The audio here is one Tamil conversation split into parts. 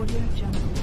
Audio Jungle.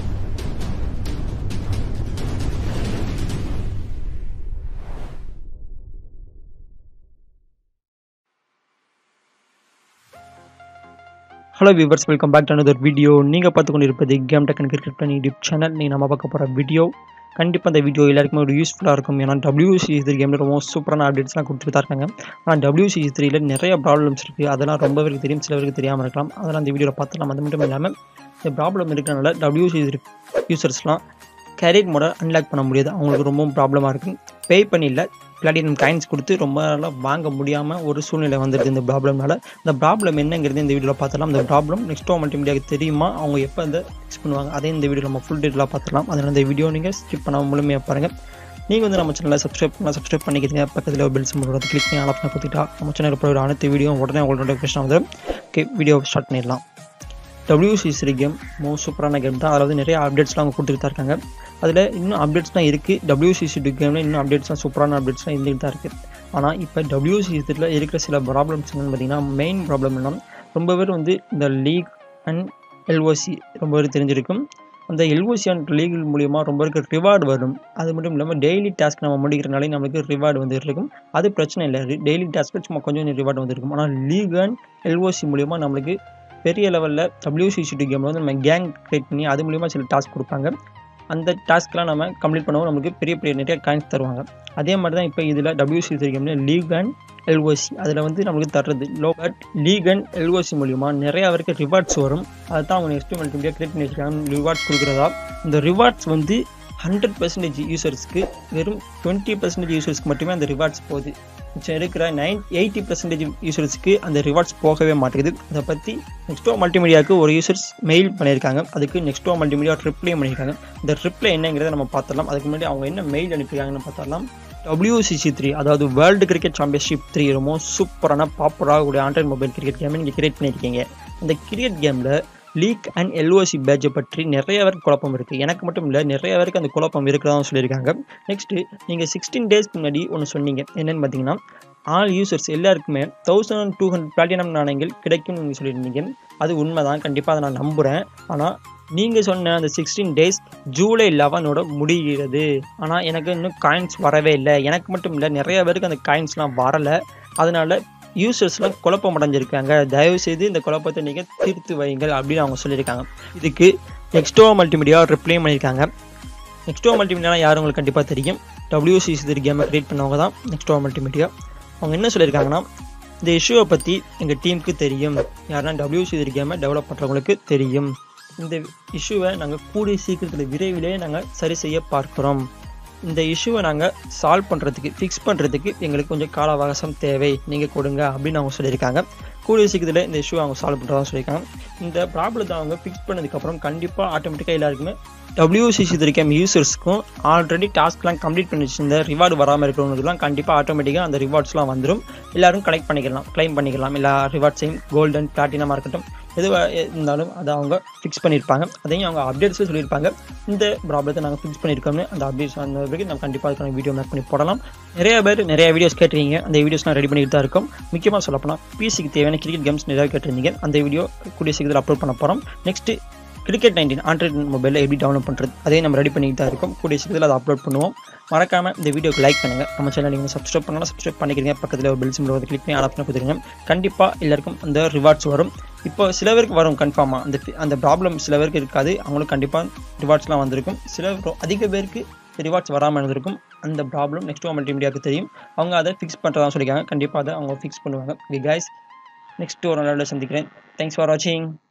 Hello viewers welcome back to another video நீங்கள் பார்த்து கொண்டு இருப்பது கேம் டெக் அண்ட் கிரிக்கெட் பண்ணி யூடியூப் சேனல் நீங்கள் நம்ம பார்க்க போகிற வீடியோ கண்டிப்பாக அந்த வீடியோ எல்லாருக்குமே ஒரு யூஸ்ஃபுல்லாக இருக்கும் ஏன்னா டபிள்யூசி த்ரீ கேமில் ரொம்ப சூப்பரான அப்டேட்ஸ்லாம் கொடுத்துட்டு தான் இருக்காங்க ஆனால் டபிள்யூசி த்ரீல நிறைய ப்ராப்ளம்ஸ் இருக்குது அதெல்லாம் ரொம்ப பேருக்கு தெரியும் சில பேருக்கு தெரியாமல் இருக்கலாம் அதெல்லாம் அந்த வீடியோவில் பார்த்துலாம் அது மட்டும் இல்லாமல் இந்த ப்ராப்ளம் இருக்கிறனால டபிள்யூசி த்ரீ யூசர்ஸ்லாம் கேரியர் மோட அன்லாக் பண்ண முடியாது அவங்களுக்கு ரொம்பவும் ப்ராப்ளமாக இருக்கும் பே பண்ணி இல்லை பிளாட்டினம் காயின்ஸ் கொடுத்து ரொம்ப நாளாக வாங்க முடியாமல் ஒரு சூழ்நிலை வந்துடுது இந்த ப்ராப்ளம்னால இந்த ப்ராப்ளம் என்னங்கிறது இந்த வீடியோவில் பார்த்துலாம் இந்த ப்ராப்ளம் நெக்ஸ்ட் மல்டிமீடியாவுக்கு தெரியுமா அவங்க எப்போ அதை ஃபிக்ஸ் பண்ணுவாங்க அதே இந்த வீடியோ நம்ம ஃபுல் டீட்டெயிலாக பார்த்துலாம் அதனால் இந்த வீடியோ நீங்கள் ஸ்கிப் பண்ணாமல் முழுமையாக பாருங்கள் நீங்கள் வந்து நம்ம சேனலை சப்ஸ்கிரைப் பண்ணால் சப்ஸ்கிரைப் பண்ணிக்கிறீங்க பக்கத்தில் ஒரு பெல் சிம்பிள் வந்து கிளிக் பண்ணி ஆலோசனை கொடுத்துட்டா நம்ம சேனல் போகிற அனைத்து வீடியோ உடனே உங்களோட நோட்டிஃபிகேஷன் வந்துடும் ஓகே வீடியோ ஸ்டார்ட் பண்ணிடலாம் டபிள்யூசிசி கேம் மோ சூப்பரான கேம் தான் அதில் வந்து நிறைய அப்டேட்ஸ்லாம் அவங்க கொடுத்துட்டு தான் இருக்காங்க அதில் இன்னும் அப்டேட்ஸ்லாம் இருக்குது டபிள்யூசிசி டூ கேமில் இன்னும் அப்டேட்ஸ்லாம் சூப்பரான அப்டேட்ஸ்லாம் இருந்துகிட்டு தான் இருக்குது ஆனால் இப்போ டபிள்யூசிசியில் இருக்கிற சில ப்ராப்ளம்ஸ் என்னென்னு பார்த்தீங்கன்னா மெயின் ப்ராப்ளம் என்ன ரொம்ப பேர் வந்து இந்த லீக் அண்ட் எல்ஓசி ரொம்ப பேர் தெரிஞ்சிருக்கும் அந்த எல்ஓசி அண்ட் லீக் மூலியமாக ரொம்ப பேருக்கு ரிவார்டு வரும் அது மட்டும் இல்லாமல் டெய்லி டாஸ்க் நம்ம முடிக்கிறனாலே நம்மளுக்கு ரிவார்டு வந்து இருக்கும் அது பிரச்சனை இல்லை டெய்லி டாஸ்க்கு சும்மா கொஞ்சம் கொஞ்சம் ரிவார்டு வந்துருக்கும் ஆனால் லீக் அண்ட் எல்ஓசி மூலியமாக நம்மளுக்கு பெரிய லெவலில் டபிள்யூசிசி கேமில் வந்து நம்ம கேங் க்ரியேட் பண்ணி அது மூலிமா சில டாஸ்க் கொடுப்பாங்க அந்த டாஸ்க்லாம் நம்ம கம்ப்ளீட் பண்ணவும் நமக்கு பெரிய பெரிய நிறைய காயின்ஸ் தருவாங்க அதே மாதிரி தான் இப்போ இதில் டபிள்யூசிசி கேமில் லீக் அண்ட் எல்ஓசி அதில் வந்து நம்மளுக்கு தர்றது low but league and LOC மூலிமா நிறைய பேருக்கு ரிவார்ட்ஸ் வரும் அதை தான் அவங்க நெக்ஸ்ட் மல்டிமீடியா கிரியேட் பண்ணி வச்சிருக்காங்க ரிவார்ட்ஸ் கொடுக்குறதா இந்த ரிவார்ட்ஸ் வந்து ஹண்ட்ரட் பர்சன்டேஜ் யூசர்ஸ்க்கு வெறும் டுவெண்ட்டி பர்சன்டேஜ் யூசர்ஸ்க்கு மட்டுமே அந்த ரிவார்ட்ஸ் போகுது மிச்சம் இருக்கிற நைன் எயிட்டி பர்சன்டேஜ் யூசர்ஸ்க்கு அந்த ரிவார்ட்ஸ் போகவே மாட்டேங்குது அதை பற்றி நெக்ஸ்டோ மல்டிமீடியாவுக்கு ஒரு யூசர்ஸ் மெயில் பண்ணியிருக்காங்க அதுக்கு நெக்ஸ்டோ மல்டிமீடியா ரிப்ளை பண்ணியிருக்காங்க இந்த ரிப்ளை என்னங்கிறத நம்ம பார்த்துடலாம் அதுக்கு முன்னாடி அவங்க என்ன மெயில் அனுப்பியிருக்காங்கன்னு பார்த்தரலாம் டபிள்யூசிசி த்ரீ அதாவது வேர்ல்டு கிரிக்கெட் சாம்பியன்ஷிப் த்ரீ ரொம்ப சூப்பரான பாப்புலராக கூடிய ஆண்ட்ராய்ட் மொபைல் கிரிக்கெட் கேமை நீங்கள் கிரியேட் பண்ணியிருக்கீங்க இந்த கிரிக்கெட் கேமில் லீக் அண்ட் எல்ஓசி பேட்சை பற்றி நிறைய பேருக்கு குழப்பம் இருக்குது எனக்கு மட்டும் இல்லை நிறைய பேருக்கு அந்த குழப்பம் இருக்கிறதா சொல்லியிருக்காங்க நெக்ஸ்ட்டு நீங்கள் சிக்ஸ்டீன் டேஸ்க்கு முன்னாடி ஒன்று சொன்னீங்க என்னென்னு பார்த்தீங்கன்னா ஆல் யூசர்ஸ் எல்லாருக்குமே தௌசண்ட் டூ ஹண்ட்ரட் பிளாட்டினம் நாணயங்கள் கிடைக்கும்னு நீங்கள் சொல்லியிருந்தீங்க அது உண்மை தான் கண்டிப்பாக அதை நான் நம்புகிறேன் ஆனால் நீங்கள் சொன்ன அந்த சிக்ஸ்டீன் டேஸ் ஜூலை லெவனோட முடிகிறது ஆனால் எனக்கு இன்னும் காயின்ஸ் வரவே இல்லை எனக்கு மட்டும் இல்லை நிறைய பேருக்கு அந்த காயின்ஸ்லாம் வரலை அதனால் யூசர்ஸ்லாம் குழப்பம் அடைஞ்சிருக்காங்க தயவுசெய்து இந்த குழப்பத்தை நீங்கள் தீர்த்து வையுங்கள் அப்படின்னு அவங்க சொல்லியிருக்காங்க இதுக்கு நெக்ஸ்டோ மல்டிமீடியா ரிப்ளை பண்ணியிருக்காங்க நெக்ஸ்டோ மல்டிமீடியா யாரும் உங்களுக்கு கண்டிப்பாக தெரியும் டபிள்யூசிசி கேமை க்ரியேட் பண்ணவங்க தான் நெக்ஸ்டோ மல்டிமீடியா அவங்க என்ன சொல்லியிருக்காங்கன்னா இந்த இஷ்யூவை பற்றி எங்கள் டீமுக்கு தெரியும் யாருன்னா டபிள்யூசிசி கேமை டெவலப் பண்ணுறவங்களுக்கு தெரியும் இந்த இஷ்யூவை நாங்கள் கூடிய சீக்கிரத்தில் விரைவிலே நாங்கள் சரி செய்ய பார்க்குறோம் இந்த இஷ்யூவை நாங்கள் சால்வ் பண்ணுறதுக்கு ஃபிக்ஸ் பண்ணுறதுக்கு எங்களுக்கு கொஞ்சம் கால அவகாசம் தேவை நீங்கள் கொடுங்க அப்படின்னு அவங்க சொல்லியிருக்காங்க கூடிய சீக்கிரத்தில் இந்த இஷ்யூ அவங்க சால்வ் பண்ணுறதா சொல்லியிருக்காங்க இந்த ப்ராப்ளத்தை அவங்க ஃபிக்ஸ் பண்ணதுக்கப்புறம் கண்டிப்பாக ஆட்டோமேட்டிக்காக எல்லாருக்குமே டபிள்யூசிசி திருக்கம் யூசர்ஸ்க்கும் ஆல்ரெடி டாஸ்க்லாம் கம்ப்ளீட் பண்ணி வச்சிருந்த ரிவார்டு வராமல் இருக்கிறவங்களுக்குலாம் கண்டிப்பாக ஆட்டோமேட்டிக்காக அந்த ரிவார்ட்ஸ்லாம் வந்துடும் எல்லாரும் கலெக்ட் பண்ணிக்கலாம் கிளைம் பண்ணிக்கலாம் எல்லா ரிவார்ட்ஸையும் கோல்டன் பிளாட்டினமாக இருக்கட்டும் எதுவாக இருந்தாலும் அதை அவங்க ஃபிக்ஸ் பண்ணியிருப்பாங்க அதையும் அவங்க அப்டேட்ஸில் சொல்லியிருப்பாங்க இந்த ப்ராப்ளத்தை நாங்கள் ஃபிக்ஸ் பண்ணியிருக்கோம்னு அந்த அப்டேட்ஸ் வந்த பிறகு நம்ம கண்டிப்பாக அதுக்கான வீடியோ மேக் பண்ணி போடலாம் நிறைய பேர் நிறைய வீடியோஸ் கேட்டிருக்கீங்க அந்த வீடியோஸ்லாம் ரெடி பண்ணிட்டு தான் இருக்கும் முக்கியமாக சொல்லப்போனால் பிசிக்கு தேவையான கிரிக்கெட் கேம்ஸ் நிறைய கேட்டிருந்தீங்க அந்த வீடியோ கூடிய சீக்கிரத்தில் அப்லோட் பண்ண போகிறோம் நெக்ஸ்ட்டு கிரிக்கெட் நைன்டீன் ஆண்ட்ராய்ட் மொபைலில் எப்படி டவுன்லோட் பண்ணுறது அதையும் நம்ம ரெடி பண்ணிட்டு தான் இருக்கும் கூடிய சீக்கிரத்தில் அதை அப்லோட் பண்ணுவோம் மறக்காமல் இந்த வீடியோக்கு லைக் பண்ணுங்கள் நம்ம சேனல் நீங்கள் சப்ஸ்கிரைப் பண்ணலாம் சப்ஸ்கிரைப் பண்ணிக்கிறீங்க பக்கத்தில் ஒரு பெல் சிம்பிள் வந்து கிளிக் பண்ணி ஆப்ஷன் கொடுத்துருங்க கண்டிப்பாக எல்லாருக்கும் அந்த ரிவார்ட்ஸ் வரும் இப்போ சில பேருக்கு வரும் கன்ஃபார்மாக அந்த அந்த ப்ராப்ளம் சில பேருக்கு இருக்காது அவங்களுக்கு கண்டிப்பாக ரிவார்ட்ஸ்லாம் வந்திருக்கும் சில அதிக பேருக்கு ரிவார்ட்ஸ் வராமல் இருந்திருக்கும் அந்த ப்ராப்ளம் நெக்ஸ்ட் மல்டிமீடியாவுக்கு தெரியும் அவங்க அதை ஃபிக்ஸ் பண்ணுறதா சொல்லியிருக்காங்க கண்டிப்பாக அதை அவங்க ஃபிக்ஸ் பண்ணுவாங்க வி கைஸ் நெக்ஸ்ட் ஒரு நாளில் சந்திக்கிறேன் தேங்க்ஸ் ஃபார் வாட்சிங்